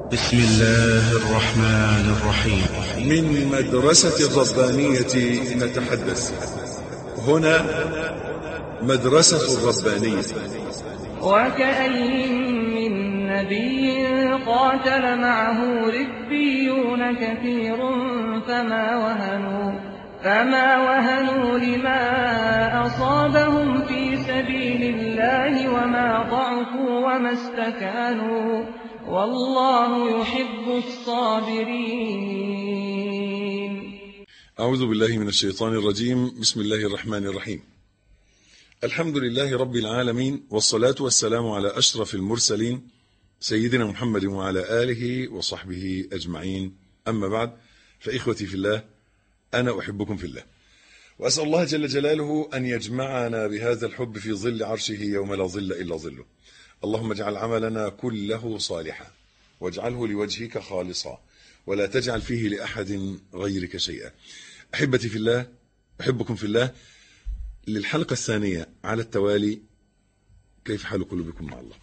بسم الله الرحمن الرحيم من مدرسة الربانية نتحدث هنا مدرسة الربانية وكأي من نبي قاتل معه ربيون كثير فما وهنوا فما وهنوا لما أصابهم في سبيل الله وما ضعفوا وما استكانوا والله يحب الصابرين أعوذ بالله من الشيطان الرجيم بسم الله الرحمن الرحيم الحمد لله رب العالمين والصلاة والسلام على أشرف المرسلين سيدنا محمد وعلى آله وصحبه أجمعين أما بعد فإخوتي في الله أنا أحبكم في الله وأسأل الله جل جلاله أن يجمعنا بهذا الحب في ظل عرشه يوم لا ظل إلا ظله اللهم اجعل عملنا كله صالحا واجعله لوجهك خالصا ولا تجعل فيه لأحد غيرك شيئا أحبتي في الله أحبكم في الله للحلقة الثانية على التوالي كيف حال قلوبكم مع الله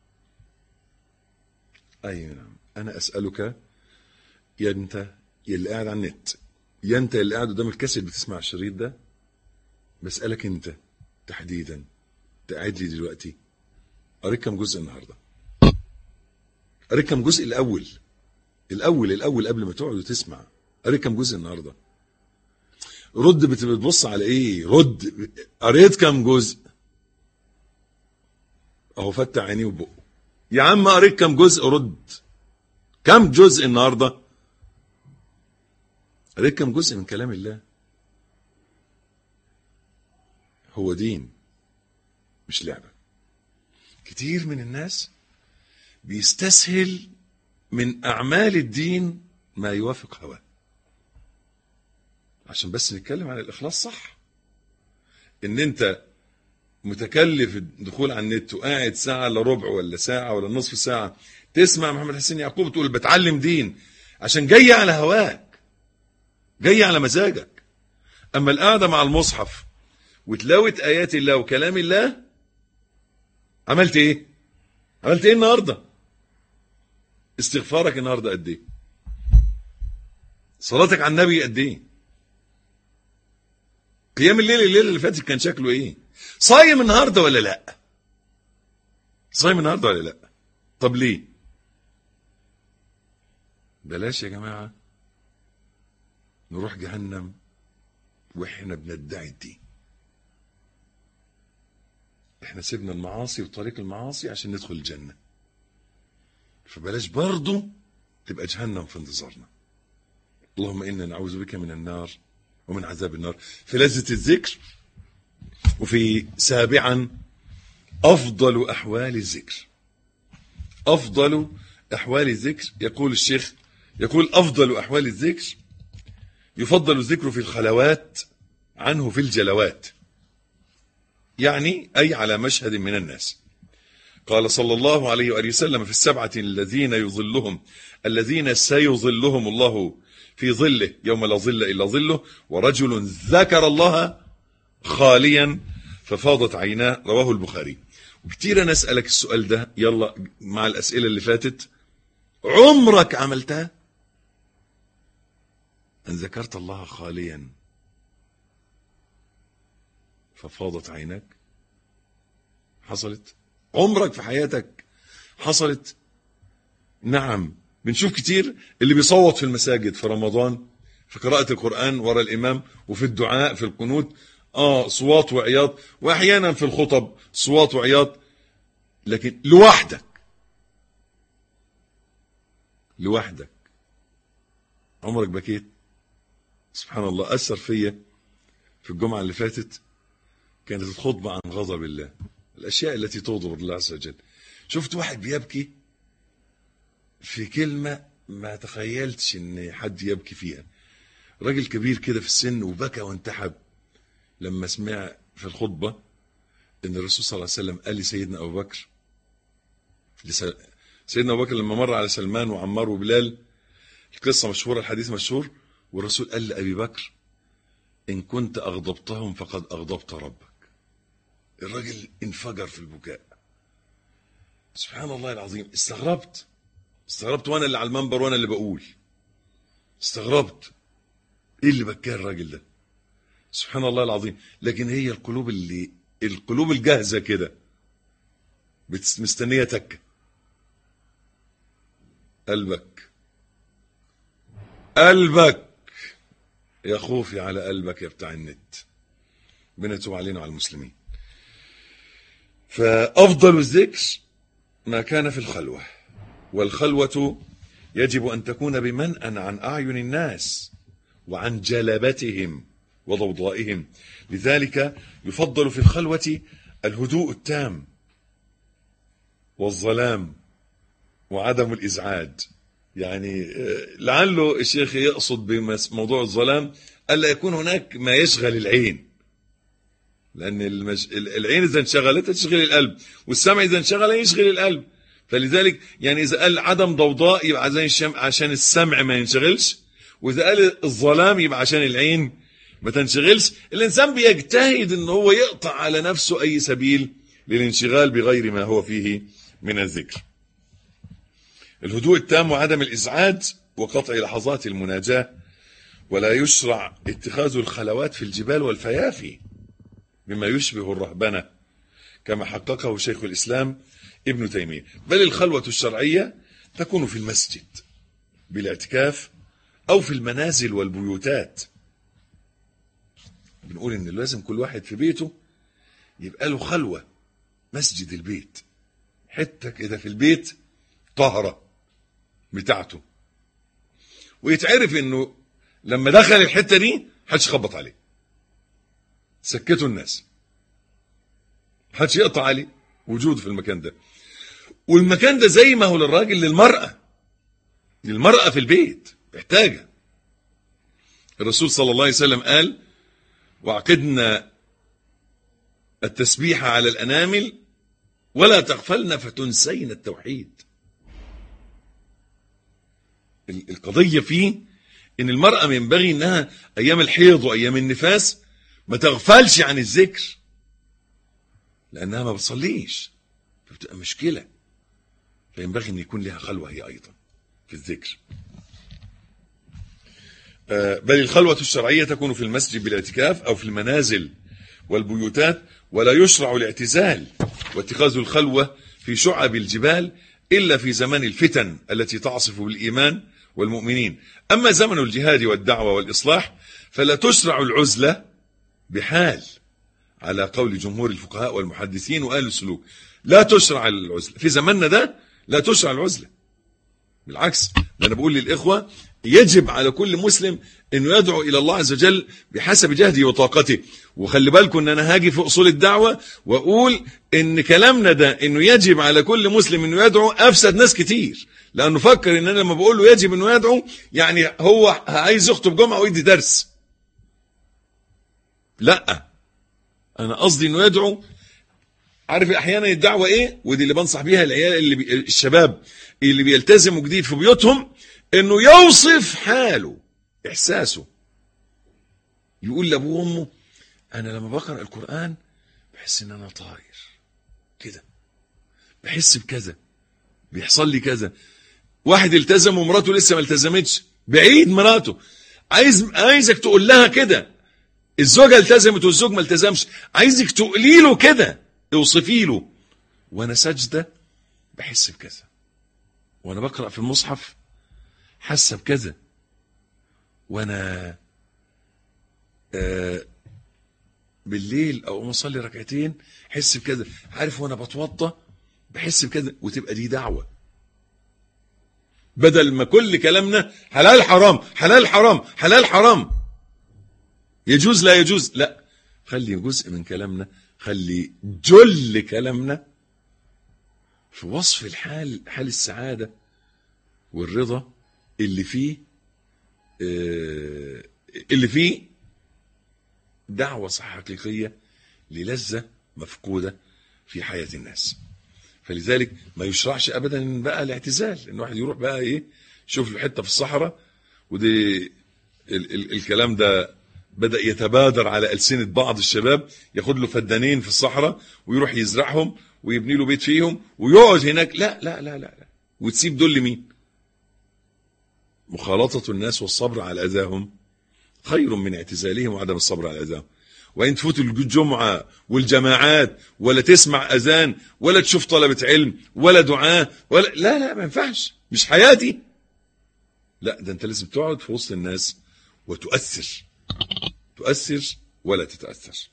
أي نعم أنا أسألك يا أنت يا اللي قاعد على النت يا أنت اللي قاعد قدام الكاسيت بتسمع الشريط ده بسألك أنت تحديدا تقعد لي دلوقتي قريت كم جزء النهارده قريت كم جزء الأول الأول الأول قبل ما تقعد وتسمع قريت كم جزء النهارده رد بت- بتبص على ايه رد قريت كم جزء اهو فتح عينيه وبقه يا عم قريت كم جزء رد كم جزء النهارده قريت كم جزء من كلام الله هو دين مش لعبه كتير من الناس بيستسهل من اعمال الدين ما يوافق هواه عشان بس نتكلم عن الاخلاص صح ان انت متكلف الدخول على النت وقاعد ساعه الا ربع ولا ساعه ولا نصف ساعه تسمع محمد حسين يعقوب تقول بتعلم دين عشان جاي على هواك جاي على مزاجك اما القعده مع المصحف وتلاوه ايات الله وكلام الله عملت ايه عملت ايه النهارده استغفارك النهارده قد ايه صلاتك على النبي قد ايه قيام الليل الليله اللي فاتت كان شكله ايه صايم النهارده ولا لا صايم النهارده ولا لا طب ليه بلاش يا جماعه نروح جهنم واحنا بندعي الدين احنا سيبنا المعاصي وطريق المعاصي عشان ندخل الجنه فبلاش برضه تبقى جهنم في انتظارنا اللهم انا نعوذ بك من النار ومن عذاب النار في لذة الذكر وفي سابعا أفضل أحوال الذكر أفضل أحوال الذكر يقول الشيخ يقول أفضل أحوال الذكر يفضل الذكر في الخلوات عنه في الجلوات يعني أي على مشهد من الناس قال صلى الله عليه وآله وسلم في السبعة الذين يظلهم الذين سيظلهم الله في ظله يوم لا ظل إلا ظله ورجل ذكر الله خاليا ففاضت عيناه رواه البخاري وكتير أنا أسألك السؤال ده يلا مع الأسئلة اللي فاتت عمرك عملتها أن ذكرت الله خاليا ففاضت عيناك حصلت عمرك في حياتك حصلت نعم بنشوف كتير اللي بيصوت في المساجد في رمضان في قراءة القرآن ورا الإمام وفي الدعاء في القنوت آه صوات وعياط وأحيانا في الخطب صوات وعياط لكن لوحدك لوحدك عمرك بكيت سبحان الله أثر فيا في الجمعة اللي فاتت كانت الخطبة عن غضب الله الأشياء التي تغضب الله عز وجل شفت واحد بيبكي في كلمة ما تخيلتش ان حد يبكي فيها راجل كبير كده في السن وبكى وانتحب لما سمع في الخطبة ان الرسول صلى الله عليه وسلم قال لسيدنا ابو بكر لس- سيدنا ابو بكر لما مر على سلمان وعمار وبلال القصة مشهورة الحديث مشهور والرسول قال لأبي بكر إن كنت أغضبتهم فقد أغضبت ربك الراجل انفجر في البكاء سبحان الله العظيم استغربت استغربت وانا اللي على المنبر وانا اللي بقول استغربت ايه اللي بكاه الراجل ده سبحان الله العظيم لكن هي القلوب اللي القلوب الجاهزه كده بتس- مستنيه تكه قلبك قلبك يا خوفي على قلبك يا بتاع النت بنتوب علينا وعلى المسلمين فأفضل الذكر ما كان في الخلوة والخلوة يجب أن تكون بمنأى عن أعين الناس وعن جلبتهم وضوضائهم لذلك يفضل في الخلوة الهدوء التام والظلام وعدم الإزعاج يعني آه، لعله الشيخ يقصد بموضوع الظلام ألا يكون هناك ما يشغل العين لأن المج... العين إذا انشغلت تشغل القلب والسمع إذا انشغل يشغل القلب فلذلك يعني إذا قال عدم ضوضاء يبقى زي الشم... عشان السمع ما ينشغلش وإذا قال الظلام يبقى عشان العين ما تنشغلش الإنسان بيجتهد إن هو يقطع على نفسه أي سبيل للانشغال بغير ما هو فيه من الذكر الهدوء التام وعدم الإزعاج وقطع لحظات المناجاة ولا يشرع اتخاذ الخلوات في الجبال والفيافي بما يشبه الرهبنة كما حققه شيخ الإسلام ابن تيمية بل الخلوة الشرعية تكون في المسجد بالاعتكاف أو في المنازل والبيوتات بنقول إن لازم كل واحد في بيته يبقى له خلوة مسجد البيت حتة كده في البيت طهرة بتاعته ويتعرف انه لما دخل الحتة دي محدش خبط عليه سكتوا الناس محدش يقطع عليه وجوده في المكان ده والمكان ده زي ما هو للراجل للمرأة للمرأة في البيت محتاجة الرسول صلى الله عليه وسلم قال وعقدنا التسبيح على الأنامل ولا تغفلن فتنسين التوحيد ال- القضية فيه ان المرأة ينبغي انها ايام الحيض وايام النفاس ما تغفلش عن الذكر لانها ما بتصليش فبتبقى مشكلة فينبغي ان يكون لها خلوة هي ايضا في الذكر آه، بل الخلوة الشرعية تكون في المسجد بالاعتكاف او في المنازل والبيوتات ولا يشرع الاعتزال واتخاذ الخلوة في شعب الجبال إلا في زمان الفتن التي تعصف بالإيمان والمؤمنين أما زمن الجهاد والدعوة والإصلاح فلا تشرع العزلة بحال على قول جمهور الفقهاء والمحدثين وأهل السلوك لا تشرع العزلة في زماننا ده لا تشرع العزلة بالعكس ده أنا بقول للإخوة يجب على كل مسلم انه يدعو الى الله عز وجل بحسب جهده وطاقته وخلي بالكم ان انا هاجي في اصول الدعوه واقول ان كلامنا ده انه يجب على كل مسلم انه يدعو افسد ناس كتير لانه فكر ان انا لما بقول له يجب انه يدعو يعني هو عايز يخطب جمعه ويدي درس لا انا قصدي انه يدعو عارف احيانا الدعوه ايه ودي اللي بنصح بيها العيال اللي بي الشباب اللي بيلتزموا جديد في بيوتهم انه يوصف حاله احساسه يقول لابوه وامه انا لما بقرا القران بحس ان انا طاير كده بحس بكذا بيحصل لي كذا واحد التزم ومراته لسه ما التزمتش بعيد مراته عايز عايزك تقول لها كده الزوجه التزمت والزوج ما التزمش عايزك تقولي له كده اوصفي له وانا ساجده بحس بكذا وانا بقرا في المصحف حاسه بكذا وانا آه بالليل او اصلي ركعتين احس بكذا عارف وانا بتوضى بحس بكذا وتبقى دي دعوه بدل ما كل كلامنا حلال حرام حلال حرام حلال حرام يجوز لا يجوز لا خلي جزء من كلامنا خلي جل كلامنا في وصف الحال حال السعاده والرضا اللي فيه آه، اللي فيه دعوة صح حقيقية للذة مفقودة في حياة الناس فلذلك ما يشرعش ابدا بقى الاعتزال ان واحد يروح بقى ايه يشوف له حته في الصحراء ودي ال ال الكلام ده بدا يتبادر على السنه بعض الشباب ياخد له فدانين في الصحراء ويروح يزرعهم ويبني له بيت فيهم ويقعد هناك لا لا لا لا, لا. وتسيب دول لمين مخالطة الناس والصبر على أذاهم خير من اعتزالهم وعدم الصبر على أذاهم وإن تفوت الجمعة والجماعات ولا تسمع أذان ولا تشوف طلبة علم ولا دعاء ولا لا لا ما ينفعش مش حياتي لا ده أنت لازم تقعد في وسط الناس وتؤثر تؤثر ولا تتأثر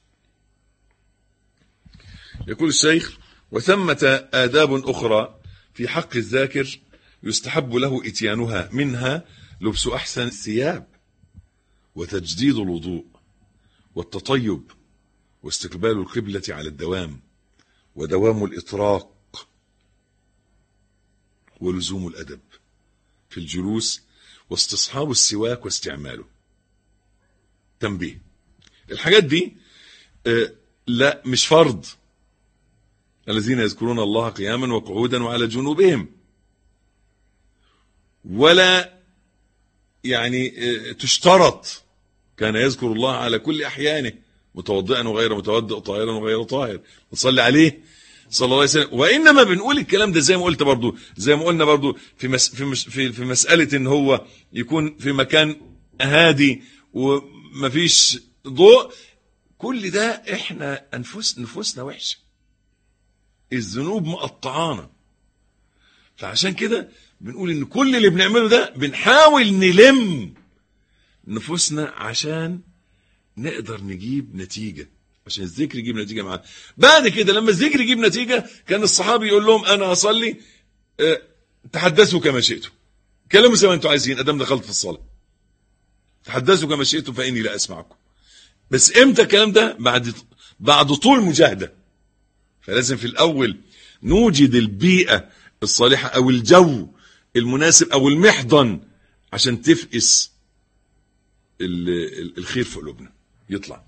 يقول الشيخ وثمة آداب أخرى في حق الذاكر يستحب له إتيانها منها لبس أحسن الثياب وتجديد الوضوء والتطيب واستقبال القبلة على الدوام ودوام الإطراق ولزوم الأدب في الجلوس واستصحاب السواك واستعماله تنبيه الحاجات دي آه لا مش فرض الذين يذكرون الله قياما وقعودا وعلى جنوبهم ولا يعني تشترط كان يذكر الله على كل أحيانه متوضئا وغير متوضئ طاهرا وغير طاهر نصلي عليه صلى الله عليه وسلم وانما بنقول الكلام ده زي ما قلت برضو زي ما قلنا برضو في مس في مس في, في مساله ان هو يكون في مكان هادي ومفيش ضوء كل ده احنا انفس نفوسنا وحشه الذنوب مقطعانا فعشان كده بنقول ان كل اللي بنعمله ده بنحاول نلم نفوسنا عشان نقدر نجيب نتيجه عشان الذكر يجيب نتيجه معاه بعد كده لما الذكر يجيب نتيجه كان الصحابي يقول لهم انا اصلي اه تحدثوا كما شئتم كلموا زي ما انتم عايزين ادام دخلت في الصلاه تحدثوا كما شئتم فاني لا اسمعكم بس امتى الكلام ده بعد بعد طول مجاهده فلازم في الاول نوجد البيئه الصالحه او الجو المناسب او المحضن عشان تفقس الخير في قلوبنا يطلع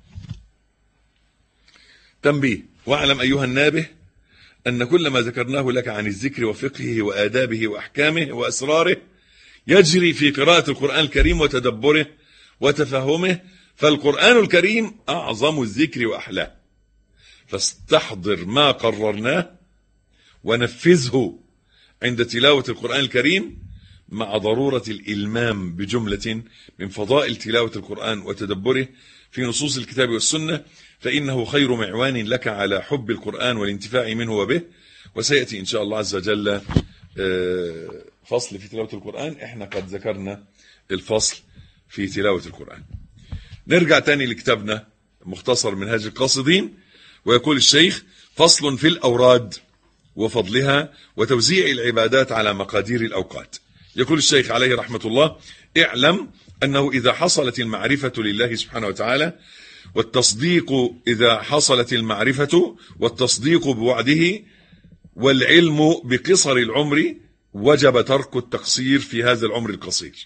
تنبيه واعلم ايها النابه ان كل ما ذكرناه لك عن الذكر وفقهه وادابه واحكامه واسراره يجري في قراءه القران الكريم وتدبره وتفهمه فالقران الكريم اعظم الذكر واحلاه فاستحضر ما قررناه ونفذه عند تلاوه القران الكريم مع ضروره الالمام بجمله من فضائل تلاوه القران وتدبره في نصوص الكتاب والسنه فإنه خير معوان لك على حب القرآن والانتفاع منه وبه وسيأتي إن شاء الله عز وجل فصل في تلاوة القرآن احنا قد ذكرنا الفصل في تلاوة القرآن نرجع تاني لكتابنا مختصر منهاج القاصدين ويقول الشيخ فصل في الأوراد وفضلها وتوزيع العبادات على مقادير الأوقات يقول الشيخ عليه رحمة الله اعلم أنه إذا حصلت المعرفة لله سبحانه وتعالى والتصديق إذا حصلت المعرفة والتصديق بوعده والعلم بقصر العمر وجب ترك التقصير في هذا العمر القصير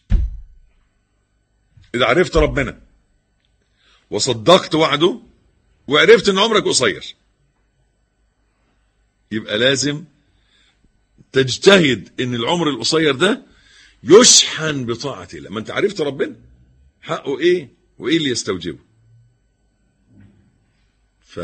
إذا عرفت ربنا وصدقت وعده وعرفت ان عمرك قصير يبقى لازم تجتهد ان العمر القصير ده يشحن بطاعة الله ما انت عرفت ربنا حقه ايه وايه اللي يستوجبه ف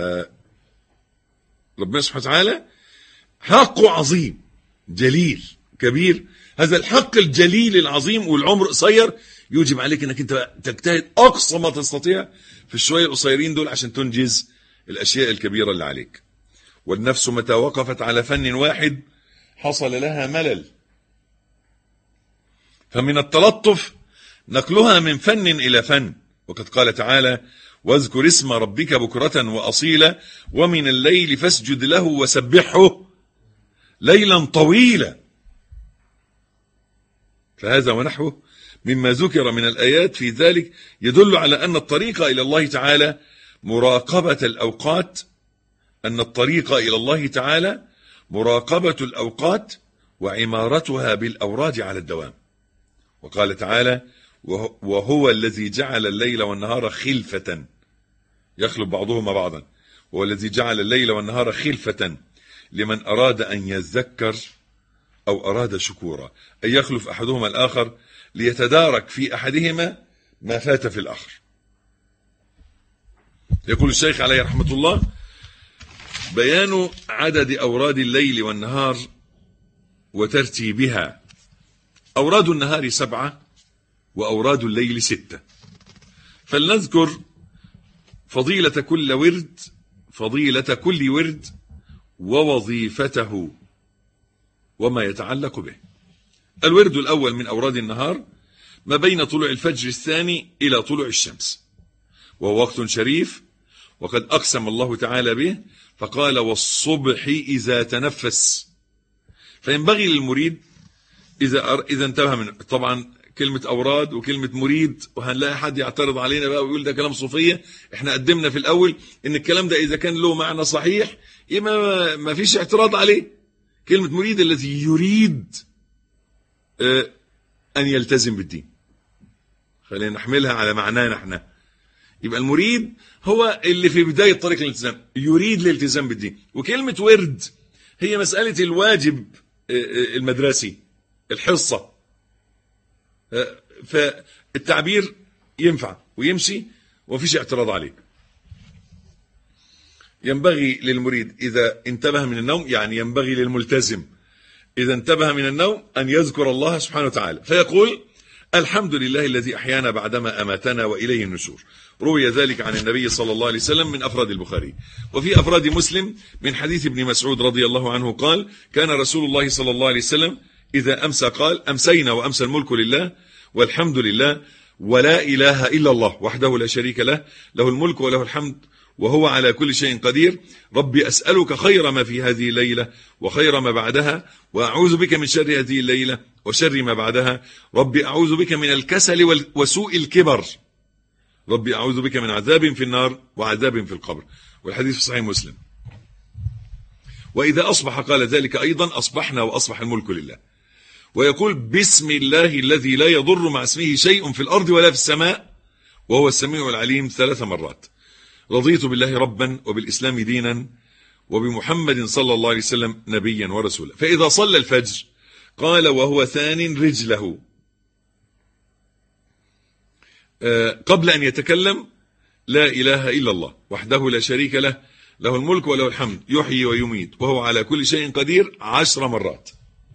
ربنا سبحانه وتعالى حقه عظيم جليل كبير هذا الحق الجليل العظيم والعمر قصير يوجب عليك انك انت تجتهد اقصى ما تستطيع في الشويه القصيرين دول عشان تنجز الاشياء الكبيره اللي عليك والنفس متى وقفت على فن واحد حصل لها ملل فمن التلطف نقلها من فن الى فن وقد قال تعالى واذكر اسم ربك بكرة وأصيلا ومن الليل فاسجد له وسبحه ليلا طويلا فهذا ونحوه مما ذكر من الآيات في ذلك يدل على أن الطريق إلى الله تعالى مراقبة الأوقات أن الطريق إلى الله تعالى مراقبة الأوقات وعمارتها بالأوراد على الدوام وقال تعالى وهو الذي جعل الليل والنهار خلفة يخلف بعضهما بعضا وهو الذي جعل الليل والنهار خلفة لمن أراد أن يذكر أو أراد شكورا أن يخلف أحدهما الآخر ليتدارك في أحدهما ما فات في الآخر يقول الشيخ عليه رحمة الله بيان عدد أوراد الليل والنهار وترتيبها أوراد النهار سبعة وأوراد الليل ستة فلنذكر فضيلة كل ورد فضيلة كل ورد ووظيفته وما يتعلق به الورد الأول من أوراد النهار ما بين طلوع الفجر الثاني إلى طلوع الشمس وهو وقت شريف وقد أقسم الله تعالى به فقال والصبح إذا تنفس فينبغي للمريد إذا أر... إذا انتبه من طبعا كلمة أوراد وكلمة مريد وهنلاقي حد يعترض علينا بقى ويقول ده كلام صوفية احنا قدمنا في الأول إن الكلام ده إذا كان له معنى صحيح يبقى ما فيش اعتراض عليه كلمة مريد الذي يريد آه أن يلتزم بالدين خلينا نحملها على معنانا احنا يبقى المريد هو اللي في بداية طريق الالتزام يريد الالتزام بالدين وكلمة ورد هي مسألة الواجب المدرسي الحصة فالتعبير ينفع ويمشي ومفيش اعتراض عليه ينبغي للمريد إذا انتبه من النوم يعني ينبغي للملتزم إذا انتبه من النوم أن يذكر الله سبحانه وتعالى فيقول الحمد لله الذي أحيانا بعدما أماتنا وإليه النشور روي ذلك عن النبي صلى الله عليه وسلم من أفراد البخاري وفي أفراد مسلم من حديث ابن مسعود رضي الله عنه قال كان رسول الله صلى الله عليه وسلم إذا أمسى قال أمسينا وأمسى الملك لله والحمد لله ولا إله إلا الله وحده لا شريك له له الملك وله الحمد وهو على كل شيء قدير ربي أسألك خير ما في هذه الليلة وخير ما بعدها وأعوذ بك من شر هذه الليلة وشر ما بعدها ربي أعوذ بك من الكسل وسوء الكبر ربي أعوذ بك من عذاب في النار وعذاب في القبر والحديث في صحيح مسلم وإذا أصبح قال ذلك أيضا أصبحنا وأصبح الملك لله ويقول بسم الله الذي لا يضر مع اسمه شيء في الأرض ولا في السماء وهو السميع العليم ثلاث مرات رضيت بالله ربا وبالإسلام دينا وبمحمد صلى الله عليه وسلم نبيا ورسولا فإذا صلى الفجر قال وهو ثان رجله قبل أن يتكلم لا إله إلا الله وحده لا شريك له له الملك وله الحمد يحيي ويميت وهو على كل شيء قدير عشر مرات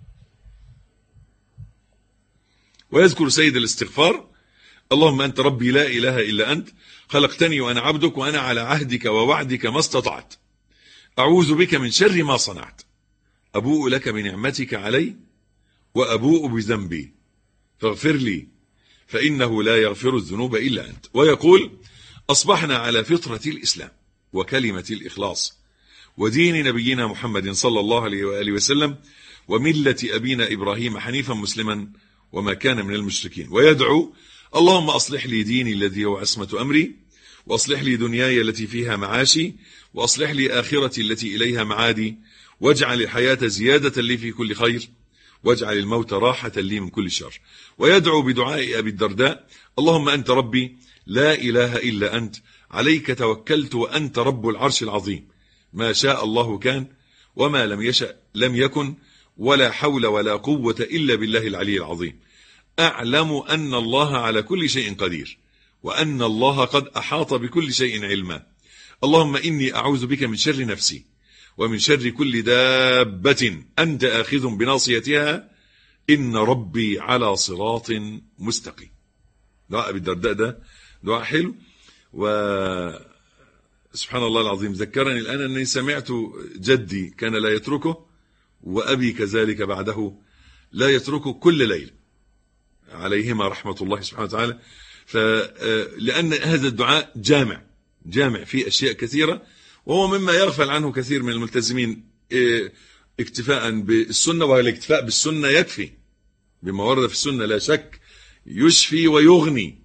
ويذكر سيد الاستغفار اللهم أنت ربي لا إله إلا أنت خلقتني وأنا عبدك وأنا على عهدك ووعدك ما استطعت أعوذ بك من شر ما صنعت أبوء لك بنعمتك علي وأبوء بذنبي فاغفر لي فإنه لا يغفر الذنوب إلا أنت ويقول أصبحنا على فطرة الإسلام وكلمة الإخلاص ودين نبينا محمد صلى الله عليه وآله وسلم وملة أبينا إبراهيم حنيفا مسلما وما كان من المشركين ويدعو اللهم أصلح لي ديني الذي هو عصمة أمري وأصلح لي دنياي التي فيها معاشي وأصلح لي آخرتي التي إليها معادي واجعل الحياة زيادة لي في كل خير واجعل الموت راحة لي من كل شر ويدعو بدعاء أبي الدرداء اللهم أنت ربي لا إله إلا أنت عليك توكلت وأنت رب العرش العظيم ما شاء الله كان وما لم يشأ لم يكن ولا حول ولا قوة إلا بالله العلي العظيم أعلم أن الله على كل شيء قدير وأن الله قد أحاط بكل شيء علما اللهم إني أعوذ بك من شر نفسي ومن شر كل دابة أنت آخذ بناصيتها إن ربي على صراط مستقيم دعاء أبي الدرداء ده دعاء حلو و سبحان الله العظيم ذكرني الآن أني سمعت جدي كان لا يتركه وأبي كذلك بعده لا يتركه كل ليلة عليهما رحمة الله سبحانه وتعالى لأن هذا الدعاء جامع جامع فيه أشياء كثيرة وهو مما يغفل عنه كثير من الملتزمين اكتفاء بالسنة والاكتفاء بالسنة يكفي بما ورد في السنة لا شك يشفي ويغني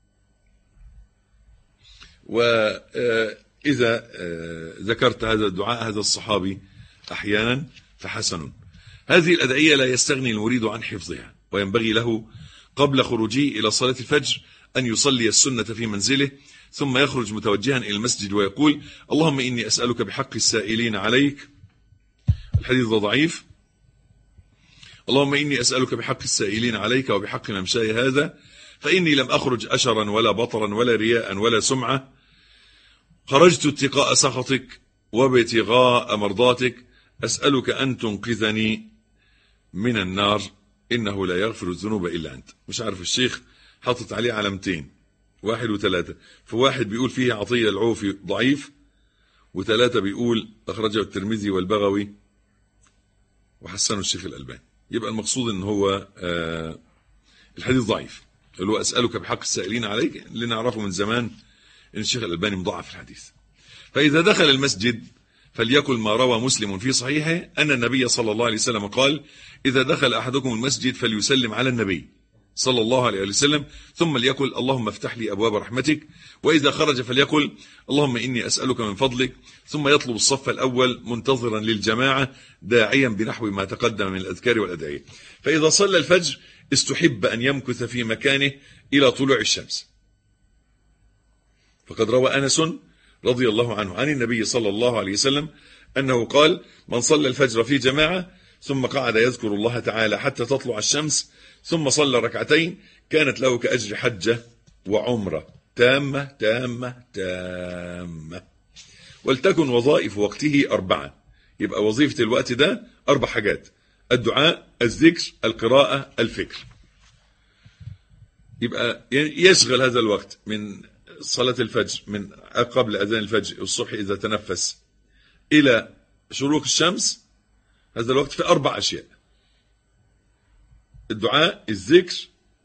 وإذا ذكرت هذا الدعاء هذا الصحابي أحيانا فحسن هذه الأدعية لا يستغني المريد عن حفظها وينبغي له قبل خروجه إلى صلاة الفجر أن يصلي السنة في منزله ثم يخرج متوجها إلى المسجد ويقول اللهم إني أسألك بحق السائلين عليك الحديث ضعيف اللهم إني أسألك بحق السائلين عليك وبحق ممشاي هذا فإني لم أخرج أشرا ولا بطرا ولا رياء ولا سمعة خرجت اتقاء سخطك وابتغاء مرضاتك أسألك أن تنقذني من النار إنه لا يغفر الذنوب إلا أنت مش عارف الشيخ حاطط عليه علامتين واحد وثلاثة فواحد بيقول فيه عطية العوفي ضعيف وثلاثة بيقول أخرجه الترمذي والبغوي وحسنه الشيخ الألباني يبقى المقصود ان هو آه الحديث ضعيف اللي هو أسألك بحق السائلين عليك اللي نعرفه من زمان ان الشيخ الألباني مضاعف الحديث فإذا دخل المسجد فليقل ما روى مسلم في صحيحه أن النبي صلى الله عليه وسلم قال إذا دخل أحدكم المسجد فليسلم على النبي صلى الله عليه وسلم ثم ليقل اللهم افتح لي أبواب رحمتك وإذا خرج فليقل اللهم إني أسألك من فضلك ثم يطلب الصف الأول منتظرا للجماعة داعيا بنحو ما تقدم من الأذكار والأدعية فإذا صلى الفجر استحب أن يمكث في مكانه إلى طلوع الشمس فقد روى أنس رضي الله عنه عن النبي صلى الله عليه وسلم أنه قال من صلى الفجر في جماعة ثم قعد يذكر الله تعالى حتى تطلع الشمس ثم صلى ركعتين كانت له كأجر حجة وعمرة تامة تامة تامة ولتكن وظائف وقته أربعة يبقى وظيفة الوقت ده أربع حاجات الدعاء الذكر القراءة الفكر يبقى يشغل هذا الوقت من صلاة الفجر من قبل أذان الفجر والصبح إذا تنفس إلى شروق الشمس هذا الوقت في أربع أشياء الدعاء الذكر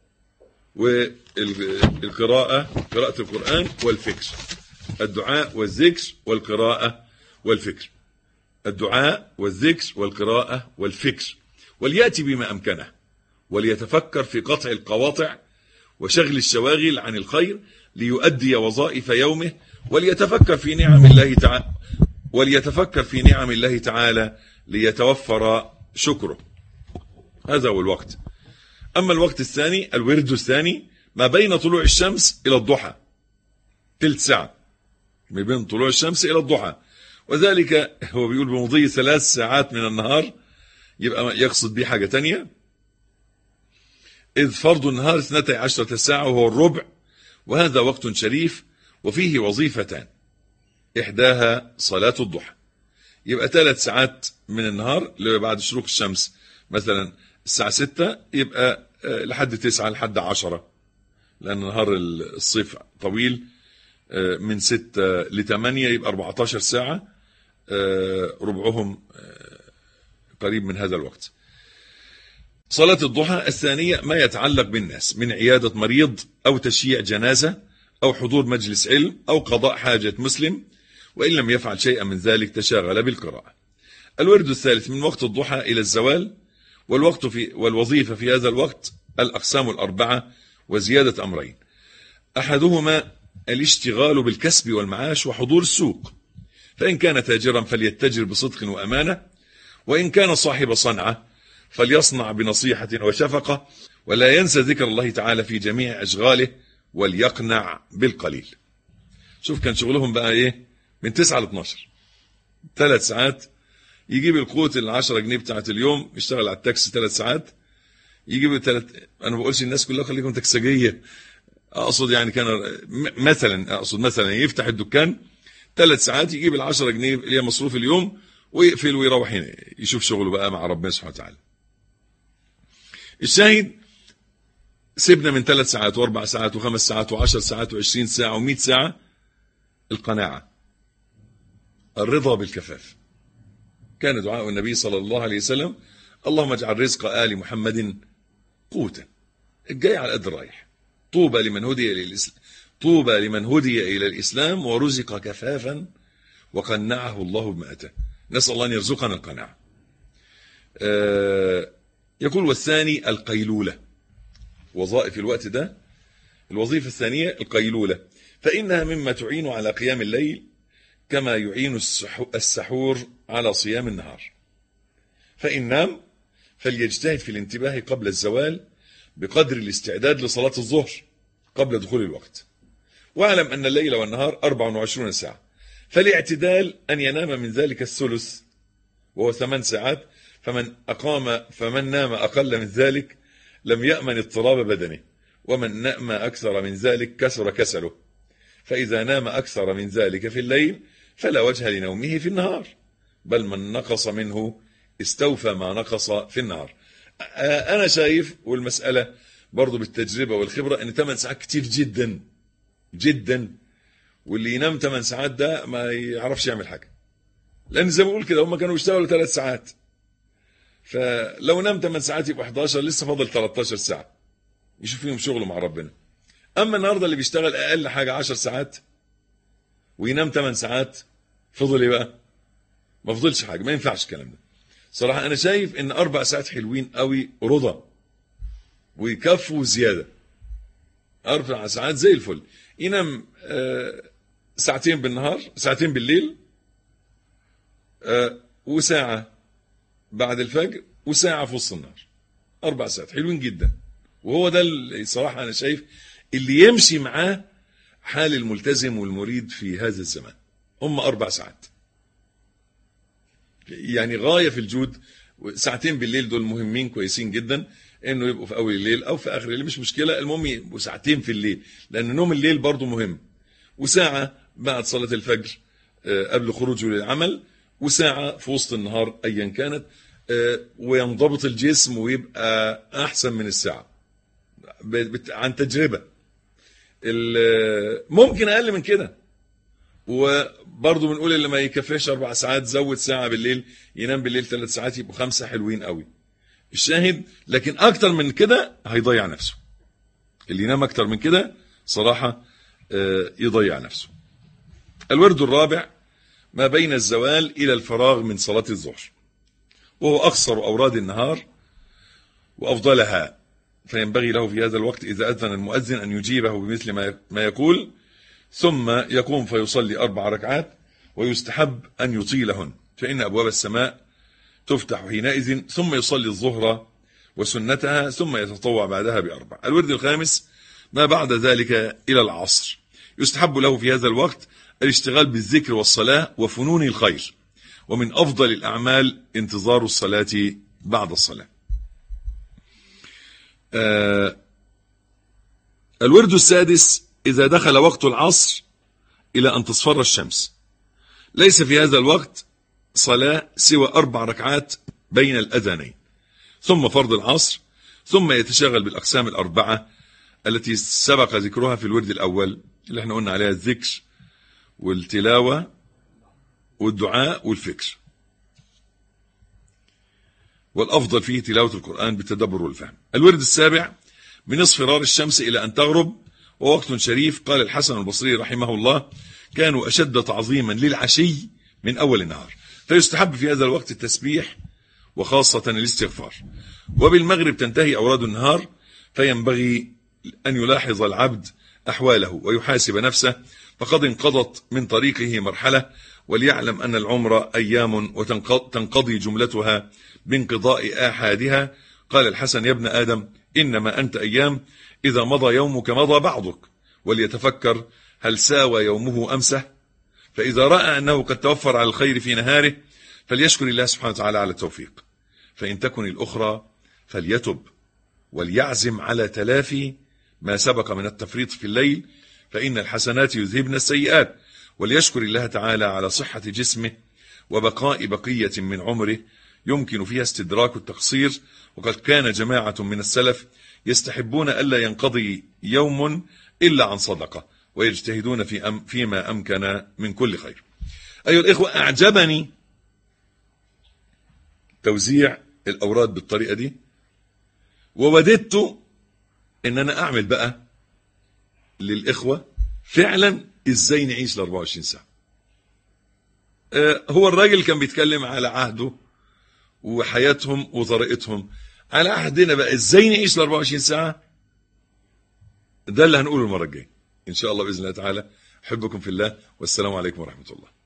والقراءة قراءة القرآن والفكر الدعاء والذكر والقراءة والفكر الدعاء والذكر والقراءة والفكر وليأتي بما أمكنه وليتفكر في قطع القواطع وشغل الشواغل عن الخير ليؤدي وظائف يومه وليتفكر في نعم الله تعالى وليتفكر في نعم الله تعالى ليتوفر شكره هذا هو الوقت أما الوقت الثاني الورد الثاني ما بين طلوع الشمس إلى الضحى تلت ساعة ما بين طلوع الشمس إلى الضحى وذلك هو بيقول بمضي ثلاث ساعات من النهار يبقى يقصد به حاجة تانية إذ فرض النهار اثنتي عشرة ساعة وهو الربع وهذا وقت شريف وفيه وظيفتان إحداها صلاة الضحى يبقى ثلاث ساعات من النهار اللي بعد شروق الشمس مثلا الساعة ستة يبقى لحد تسعة لحد عشرة لأن نهار الصيف طويل من ستة لثمانية يبقى 14 ساعة ربعهم قريب من هذا الوقت صلاة الضحى الثانية ما يتعلق بالناس من عيادة مريض أو تشييع جنازة أو حضور مجلس علم أو قضاء حاجة مسلم وإن لم يفعل شيئا من ذلك تشاغل بالقراءة الورد الثالث من وقت الضحى إلى الزوال والوقت في والوظيفة في هذا الوقت الأقسام الأربعة وزيادة أمرين أحدهما الاشتغال بالكسب والمعاش وحضور السوق فإن كان تاجرا فليتجر بصدق وأمانة وإن كان صاحب صنعة فليصنع بنصيحة وشفقة ولا ينسى ذكر الله تعالى في جميع أشغاله وليقنع بالقليل شوف كان شغلهم بقى إيه من 9 ل 12 ثلاث ساعات يجيب القوت ال 10 جنيه بتاعت اليوم يشتغل على التاكسي ثلاث ساعات يجيب الثلاث انا ما بقولش الناس كلها خليكم تكسجيه اقصد يعني كان مثلا اقصد مثلا يفتح الدكان ثلاث ساعات يجيب ال 10 جنيه اللي هي مصروف اليوم ويقفل ويروح هنا يشوف شغله بقى مع ربنا سبحانه وتعالى الشاهد سيبنا من ثلاث ساعات واربع ساعات وخمس ساعات وعشر ساعات وعشرين ساعة ومئة ساعة القناعة الرضا بالكفاف كان دعاء النبي صلى الله عليه وسلم اللهم اجعل رزق آل محمد قوتا الجاي على قد الرايح طوبى لمن هدي إلى الإسلام طوبى لمن هدي إلى الإسلام ورزق كفافا وقنعه الله بما أتى نسأل الله أن يرزقنا القناعة آه يقول والثاني القيلولة وظائف الوقت ده الوظيفة الثانية القيلولة فإنها مما تعين على قيام الليل كما يعين السحور على صيام النهار فإن نام فليجتهد في الانتباه قبل الزوال بقدر الاستعداد لصلاة الظهر قبل دخول الوقت واعلم أن الليل والنهار 24 ساعة فالاعتدال أن ينام من ذلك الثلث وهو ثمان ساعات فمن أقام فمن نام أقل من ذلك لم يأمن اضطراب بدنه ومن نأم أكثر من ذلك كسر كسله فإذا نام أكثر من ذلك في الليل فلا وجه لنومه في النهار بل من نقص منه استوفى ما نقص في النهار أنا شايف والمسألة برضه بالتجربه والخبره ان 8 ساعات كتير جدا جدا واللي ينام 8 ساعات ده ما يعرفش يعمل حاجه لان زي ما بقول كده هم كانوا بيشتغلوا 3 ساعات فلو نام 8 ساعات يبقى 11 لسه فاضل 13 ساعه يشوف فيهم شغله مع ربنا اما النهارده اللي بيشتغل اقل حاجه 10 ساعات وينام 8 ساعات فضل ايه بقى ما فضلش حاجه ما ينفعش الكلام ده صراحه انا شايف ان اربع ساعات حلوين قوي رضا ويكفوا زياده اربع ساعات زي الفل ينام آه، ساعتين بالنهار ساعتين بالليل آه، وساعه بعد الفجر وساعه في وسط النهار اربع ساعات حلوين جدا وهو ده اللي صراحه انا شايف اللي يمشي معاه حال الملتزم والمريد في هذا الزمان هم اربع ساعات يعني غايه في الجود ساعتين بالليل دول مهمين كويسين جدا انه يبقوا في اول الليل او في اخر الليل مش مشكله المهم يبقوا ساعتين في الليل لان نوم الليل برضه مهم وساعه بعد صلاه الفجر آه، قبل خروجه للعمل وساعه في وسط النهار ايا كانت آه، وينضبط الجسم ويبقى احسن من الساعه ب- بت- عن تجربه ال- ممكن اقل من كده وبرضه بنقول اللي ما يكفيش اربع ساعات زود ساعه بالليل ينام بالليل ثلاث ساعات يبقوا خمسه حلوين قوي الشاهد لكن اكتر من كده هيضيع نفسه اللي ينام اكتر من كده صراحه آه، يضيع نفسه الورد الرابع ما بين الزوال الى الفراغ من صلاه الظهر وهو اقصر اوراد النهار وافضلها فينبغي له في هذا الوقت اذا اذن المؤذن ان يجيبه بمثل ما ما يقول ثم يقوم فيصلي أربع ركعات ويستحب أن يطيلهن فإن أبواب السماء تفتح حينئذ ثم يصلي الظهر وسنتها ثم يتطوع بعدها بأربع الورد الخامس ما بعد ذلك إلى العصر يستحب له في هذا الوقت الاشتغال بالذكر والصلاة وفنون الخير ومن أفضل الأعمال انتظار الصلاة بعد الصلاة آه الورد السادس إذا دخل وقت العصر إلى أن تصفر الشمس ليس في هذا الوقت صلاة سوى أربع ركعات بين الأذانين ثم فرض العصر ثم يتشغل بالأقسام الأربعة التي سبق ذكرها في الورد الأول اللي احنا قلنا عليها الذكر والتلاوة والدعاء والفكر والأفضل فيه تلاوة القرآن بالتدبر والفهم الورد السابع من اصفرار الشمس إلى أن تغرب ووقت شريف قال الحسن البصري رحمه الله كانوا أشد تعظيما للعشي من أول النهار فيستحب في هذا الوقت التسبيح وخاصة الاستغفار وبالمغرب تنتهي أوراد النهار فينبغي أن يلاحظ العبد أحواله ويحاسب نفسه فقد انقضت من طريقه مرحلة وليعلم أن العمر أيام وتنقضي جملتها بانقضاء آحادها قال الحسن يا ابن آدم إنما أنت أيام إذا مضى يومك مضى بعضك وليتفكر هل ساوى يومه أمسه فإذا رأى أنه قد توفر على الخير في نهاره فليشكر الله سبحانه وتعالى على التوفيق فإن تكن الأخرى فليتب وليعزم على تلافي ما سبق من التفريط في الليل فإن الحسنات يذهبن السيئات وليشكر الله تعالى على صحة جسمه وبقاء بقية من عمره يمكن فيها استدراك التقصير وقد كان جماعة من السلف يستحبون ألا ينقضي يوم إلا عن صدقة ويجتهدون في أم فيما أمكن من كل خير أيها الإخوة أعجبني توزيع الأوراد بالطريقة دي ووددت ان انا اعمل بقى للاخوه فعلا ازاي نعيش ال 24 ساعه آه هو الراجل كان بيتكلم على عهده وحياتهم وطريقتهم على عهدنا بقى ازاي نعيش ال 24 ساعه ده اللي هنقوله المره الجايه ان شاء الله باذن الله تعالى احبكم في الله والسلام عليكم ورحمه الله